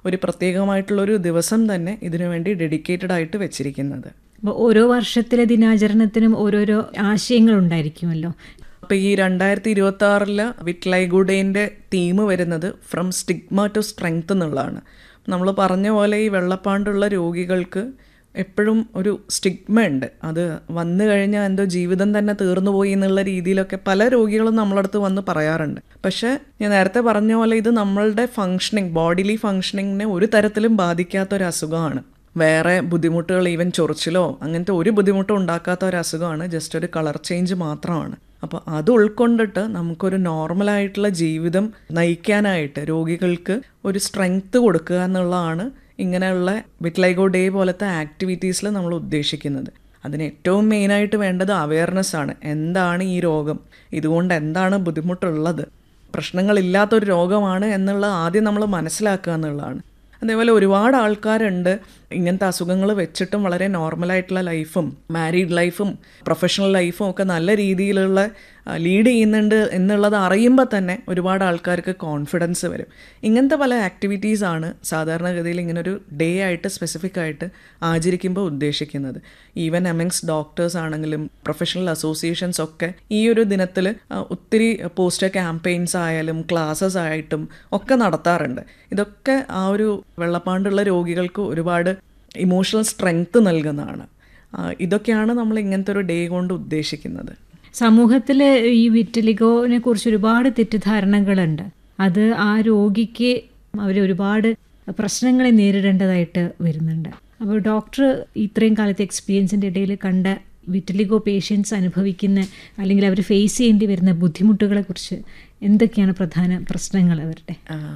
ഒരു പ്രത്യേകമായിട്ടുള്ളൊരു ദിവസം തന്നെ ഇതിനു വേണ്ടി ഡെഡിക്കേറ്റഡ് ആയിട്ട് വെച്ചിരിക്കുന്നത് അപ്പോൾ ഓരോ വർഷത്തിലെ ദിനാചരണത്തിനും ഓരോരോ ആശയങ്ങൾ ഉണ്ടായിരിക്കുമല്ലോ അപ്പോൾ ഈ രണ്ടായിരത്തി ഇരുപത്തി ആറില് വിറ്റ്ലൈഗുഡേൻ്റെ തീം വരുന്നത് ഫ്രം സ്റ്റിഗ്മ ടു സ്ട്രെങ്ത് എന്നുള്ളതാണ് നമ്മൾ പറഞ്ഞ പോലെ ഈ വെള്ളപ്പാണ്ടുള്ള രോഗികൾക്ക് എപ്പോഴും ഒരു സ്റ്റിഗ്മ ഉണ്ട് അത് വന്നു കഴിഞ്ഞാൽ എന്തോ ജീവിതം തന്നെ തീർന്നു പോയി എന്നുള്ള രീതിയിലൊക്കെ പല രോഗികളും നമ്മളടുത്ത് വന്ന് പറയാറുണ്ട് പക്ഷേ ഞാൻ നേരത്തെ പറഞ്ഞ പോലെ ഇത് നമ്മളുടെ ഫങ്ഷനിങ് ബോഡിലി ഫങ്ഷനിങ്ങിനെ ഒരു തരത്തിലും ബാധിക്കാത്ത ഒരു അസുഖമാണ് വേറെ ബുദ്ധിമുട്ടുകൾ ഈവൻ ചൊറിച്ചിലോ അങ്ങനത്തെ ഒരു ബുദ്ധിമുട്ടും ഉണ്ടാക്കാത്ത ഒരു അസുഖമാണ് ജസ്റ്റ് ഒരു കളർ ചേഞ്ച് മാത്രമാണ് അപ്പോൾ അത് ഉൾക്കൊണ്ടിട്ട് നമുക്കൊരു നോർമലായിട്ടുള്ള ജീവിതം നയിക്കാനായിട്ട് രോഗികൾക്ക് ഒരു സ്ട്രെങ്ത് കൊടുക്കുക എന്നുള്ളതാണ് ഇങ്ങനെയുള്ള വിറ്റ്ലൈഗോ ഡേ പോലത്തെ ആക്ടിവിറ്റീസിൽ നമ്മൾ ഉദ്ദേശിക്കുന്നത് അതിന് ഏറ്റവും മെയിനായിട്ട് വേണ്ടത് അവയർനെസ് ആണ് എന്താണ് ഈ രോഗം ഇതുകൊണ്ട് എന്താണ് ബുദ്ധിമുട്ടുള്ളത് പ്രശ്നങ്ങളില്ലാത്തൊരു രോഗമാണ് എന്നുള്ളത് ആദ്യം നമ്മൾ മനസ്സിലാക്കുക എന്നുള്ളതാണ് അതേപോലെ ഒരുപാട് ആൾക്കാരുണ്ട് ഇങ്ങനത്തെ അസുഖങ്ങൾ വെച്ചിട്ടും വളരെ നോർമലായിട്ടുള്ള ലൈഫും മാരീഡ് ലൈഫും പ്രൊഫഷണൽ ലൈഫും ഒക്കെ നല്ല രീതിയിലുള്ള ലീഡ് ചെയ്യുന്നുണ്ട് എന്നുള്ളത് അറിയുമ്പോൾ തന്നെ ഒരുപാട് ആൾക്കാർക്ക് കോൺഫിഡൻസ് വരും ഇങ്ങനത്തെ പല ആക്ടിവിറ്റീസാണ് സാധാരണഗതിയിൽ ഇങ്ങനൊരു ഡേ ആയിട്ട് സ്പെസിഫിക് ആയിട്ട് ആചരിക്കുമ്പോൾ ഉദ്ദേശിക്കുന്നത് ഈവൻ എമംഗ്സ് ഡോക്ടേഴ്സ് ആണെങ്കിലും പ്രൊഫഷണൽ അസോസിയേഷൻസ് ഒക്കെ ഈ ഒരു ദിനത്തിൽ ഒത്തിരി പോസ്റ്റർ ക്യാമ്പയിൻസ് ആയാലും ക്ലാസ്സസ് ആയിട്ടും ഒക്കെ നടത്താറുണ്ട് ഇതൊക്കെ ആ ഒരു വെള്ളപ്പാണ്ടുള്ള രോഗികൾക്ക് ഒരുപാട് ഇമോഷണൽ സ്ട്രെങ്ത് നൽകുന്നതാണ് ഇതൊക്കെയാണ് നമ്മൾ ഇങ്ങനത്തെ ഒരു ഡേ കൊണ്ട് ഉദ്ദേശിക്കുന്നത് സമൂഹത്തിൽ ഈ വിറ്റലിഗോനെ കുറിച്ച് ഒരുപാട് തെറ്റിദ്ധാരണകളുണ്ട് അത് ആ രോഗിക്ക് അവർ ഒരുപാട് പ്രശ്നങ്ങളെ നേരിടേണ്ടതായിട്ട് വരുന്നുണ്ട് അപ്പോൾ ഡോക്ടർ ഇത്രയും കാലത്തെ എക്സ്പീരിയൻസിൻ്റെ ഇടയിൽ കണ്ട വിറ്റലിഗോ പേഷ്യൻസ് അനുഭവിക്കുന്ന അല്ലെങ്കിൽ അവർ ഫേസ് ചെയ്യേണ്ടി വരുന്ന ബുദ്ധിമുട്ടുകളെ കുറിച്ച് എന്തൊക്കെയാണ് പ്രധാന പ്രശ്നങ്ങൾ അവരുടെ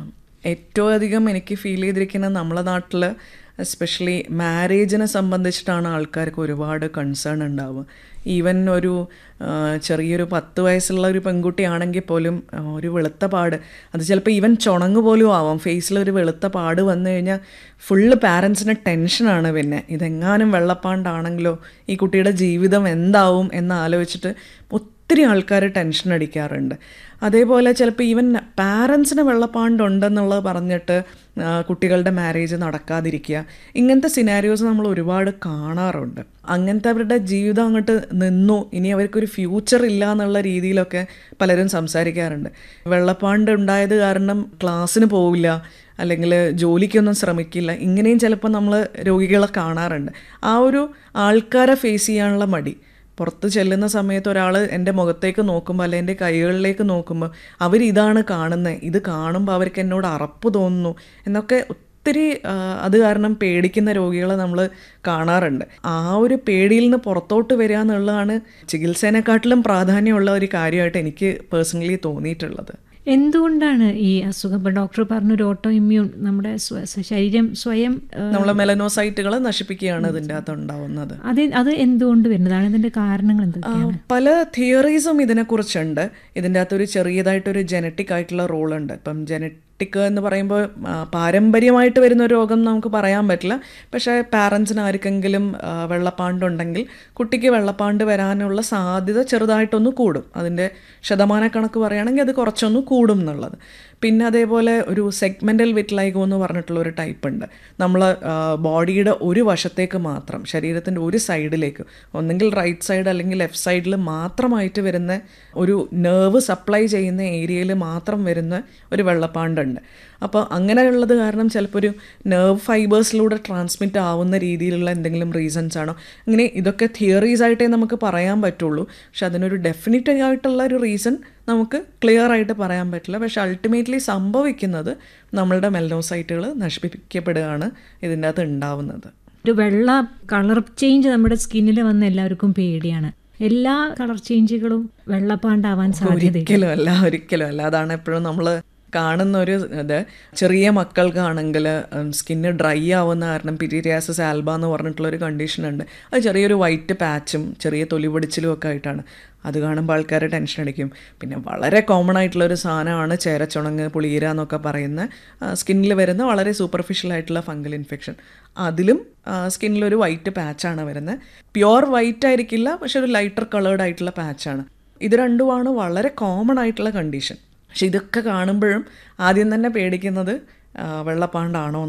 ഏറ്റവും അധികം എനിക്ക് ഫീൽ ചെയ്തിരിക്കുന്നത് നമ്മളെ നാട്ടിൽ എസ്പെഷ്യലി മാരേജിനെ സംബന്ധിച്ചിട്ടാണ് ആൾക്കാർക്ക് ഒരുപാട് കൺസേൺ ഉണ്ടാവുക ഈവൻ ഒരു ചെറിയൊരു പത്ത് വയസ്സുള്ള ഒരു പെൺകുട്ടിയാണെങ്കിൽ പോലും ഒരു വെളുത്ത പാട് അത് ചിലപ്പോൾ ഈവൻ ചുണങ്ങ് പോലും ആവാം ഫേസിൽ ഒരു വെളുത്ത പാട് വന്നു കഴിഞ്ഞാൽ ഫുള്ള് പാരൻസിന് ടെൻഷനാണ് പിന്നെ ഇതെങ്ങാനും വെള്ളപ്പാണ്ടാണെങ്കിലോ ഈ കുട്ടിയുടെ ജീവിതം എന്താവും എന്ന് ആലോചിച്ചിട്ട് ഒത്തിരി ആൾക്കാർ ടെൻഷൻ അടിക്കാറുണ്ട് അതേപോലെ ചിലപ്പോൾ ഈവൻ പാരൻസിന് വെള്ളപ്പാണ്ടുണ്ടെന്നുള്ളത് പറഞ്ഞിട്ട് കുട്ടികളുടെ മാരേജ് നടക്കാതിരിക്കുക ഇങ്ങനത്തെ സിനാരിയോസ് നമ്മൾ ഒരുപാട് കാണാറുണ്ട് അങ്ങനത്തെ അവരുടെ ജീവിതം അങ്ങോട്ട് നിന്നു ഇനി അവർക്കൊരു ഫ്യൂച്ചർ ഇല്ല എന്നുള്ള രീതിയിലൊക്കെ പലരും സംസാരിക്കാറുണ്ട് വെള്ളപ്പാണ്ട് ഉണ്ടായത് കാരണം ക്ലാസ്സിന് പോവില്ല അല്ലെങ്കിൽ ജോലിക്കൊന്നും ശ്രമിക്കില്ല ഇങ്ങനെയും ചിലപ്പോൾ നമ്മൾ രോഗികളെ കാണാറുണ്ട് ആ ഒരു ആൾക്കാരെ ഫേസ് ചെയ്യാനുള്ള മടി പുറത്ത് ചെല്ലുന്ന സമയത്ത് ഒരാൾ എൻ്റെ മുഖത്തേക്ക് നോക്കുമ്പോൾ അല്ലെങ്കിൽ എൻ്റെ കൈകളിലേക്ക് നോക്കുമ്പോൾ അവരിതാണ് കാണുന്നത് ഇത് കാണുമ്പോൾ അവർക്ക് എന്നോട് അറപ്പ് തോന്നുന്നു എന്നൊക്കെ ഒത്തിരി അത് കാരണം പേടിക്കുന്ന രോഗികളെ നമ്മൾ കാണാറുണ്ട് ആ ഒരു പേടിയിൽ നിന്ന് പുറത്തോട്ട് വരിക എന്നുള്ളതാണ് ചികിത്സേനെക്കാട്ടിലും പ്രാധാന്യമുള്ള ഒരു കാര്യമായിട്ട് എനിക്ക് പേഴ്സണലി തോന്നിയിട്ടുള്ളത് എന്തുകൊണ്ടാണ് ഈ അസുഖം ഇപ്പം ഡോക്ടർ പറഞ്ഞു ഒരു ഓട്ടോ ഇമ്മ്യൂൺ നമ്മുടെ ശരീരം സ്വയം നമ്മളെ മെലനോസൈറ്റുകളെ നശിപ്പിക്കുകയാണ് ഇതിൻ്റെ അകത്ത് ഉണ്ടാവുന്നത് അത് അത് എന്തുകൊണ്ട് വരുന്നതാണ് ഇതിന്റെ കാരണങ്ങൾ എന്തൊക്കെയാണ് പല തിയറീസും ഇതിനെക്കുറിച്ചുണ്ട് ഇതിൻ്റെ അകത്തൊരു ചെറിയതായിട്ടൊരു ജനറ്റിക് ആയിട്ടുള്ള റോളുണ്ട് ഇപ്പം ജനറ്റിക് എന്ന് പറയുമ്പോൾ പാരമ്പര്യമായിട്ട് വരുന്ന ഒരു രോഗം നമുക്ക് പറയാൻ പറ്റില്ല പക്ഷേ പാരൻസിന് ആർക്കെങ്കിലും വെള്ളപ്പാണ്ടുണ്ടെങ്കിൽ കുട്ടിക്ക് വെള്ളപ്പാണ്ട് വരാനുള്ള സാധ്യത ചെറുതായിട്ടൊന്ന് കൂടും അതിൻ്റെ ശതമാനക്കണക്ക് പറയുകയാണെങ്കിൽ അത് കുറച്ചൊന്ന് കൂടും എന്നുള്ളത് പിന്നെ അതേപോലെ ഒരു സെഗ്മെൻ്റൽ വിറ്റ്ലൈഗോ എന്ന് പറഞ്ഞിട്ടുള്ള ഒരു ടൈപ്പ് ഉണ്ട് നമ്മൾ ബോഡിയുടെ ഒരു വശത്തേക്ക് മാത്രം ശരീരത്തിൻ്റെ ഒരു സൈഡിലേക്ക് ഒന്നെങ്കിൽ റൈറ്റ് സൈഡ് അല്ലെങ്കിൽ ലെഫ്റ്റ് സൈഡിൽ മാത്രമായിട്ട് വരുന്ന ഒരു നെർവ് സപ്ലൈ ചെയ്യുന്ന ഏരിയയിൽ മാത്രം വരുന്ന ഒരു വെള്ളപ്പാണ്ടുണ്ട് അപ്പോൾ അങ്ങനെയുള്ളത് കാരണം ചിലപ്പോൾ ഒരു നെർവ് ഫൈബേഴ്സിലൂടെ ട്രാൻസ്മിറ്റ് ആവുന്ന രീതിയിലുള്ള എന്തെങ്കിലും റീസൺസ് ആണോ അങ്ങനെ ഇതൊക്കെ തിയറീസ് ആയിട്ടേ നമുക്ക് പറയാൻ പറ്റുള്ളൂ പക്ഷെ അതിനൊരു ഡെഫിനറ്റ് ആയിട്ടുള്ള ഒരു റീസൺ നമുക്ക് ക്ലിയർ ആയിട്ട് പറയാൻ പറ്റില്ല പക്ഷെ അൾട്ടിമേറ്റ്ലി സംഭവിക്കുന്നത് നമ്മളുടെ മെൽനോസൈറ്റുകൾ നശിപ്പിക്കപ്പെടുകയാണ് ഇതിൻ്റെ അകത്ത് ഉണ്ടാവുന്നത് ഒരു വെള്ള കളർ ചേഞ്ച് നമ്മുടെ സ്കിന്നിൽ വന്ന എല്ലാവർക്കും പേടിയാണ് എല്ലാ കളർ ചേഞ്ചുകളും വെള്ളപ്പാണ്ടാവാൻ സാധ്യത ഒരിക്കലും അല്ല ഒരിക്കലും അല്ല അതാണ് എപ്പോഴും നമ്മൾ കാണുന്ന ഒരു ഇത് ചെറിയ മക്കൾക്കാണെങ്കിൽ സ്കിന്ന് ഡ്രൈ ആവുന്ന കാരണം പിരീരിയാസിസ് ആൽബ എന്ന് പറഞ്ഞിട്ടുള്ള ഒരു കണ്ടീഷൻ ഉണ്ട് അത് ചെറിയൊരു വൈറ്റ് പാച്ചും ചെറിയ തൊലിപൊടിച്ചിലും ഒക്കെ ആയിട്ടാണ് അത് കാണുമ്പോൾ ആൾക്കാർ ടെൻഷൻ അടിക്കും പിന്നെ വളരെ കോമൺ ആയിട്ടുള്ള ഒരു സാധനമാണ് ചേരച്ചുണങ്ങ് പുളിയിര എന്നൊക്കെ പറയുന്ന സ്കിന്നിൽ വരുന്ന വളരെ സൂപ്പർഫിഷ്യൽ ആയിട്ടുള്ള ഫംഗൽ ഇൻഫെക്ഷൻ അതിലും സ്കിന്നിലൊരു വൈറ്റ് പാച്ചാണ് വരുന്നത് പ്യുവർ വൈറ്റ് ആയിരിക്കില്ല പക്ഷെ ഒരു ലൈറ്റർ കളേർഡ് ആയിട്ടുള്ള പാച്ചാണ് ഇത് രണ്ടുമാണ് വളരെ കോമൺ ആയിട്ടുള്ള കണ്ടീഷൻ പക്ഷെ ഇതൊക്കെ കാണുമ്പോഴും ആദ്യം തന്നെ പേടിക്കുന്നത് വെള്ളപ്പാണ്ടാണോ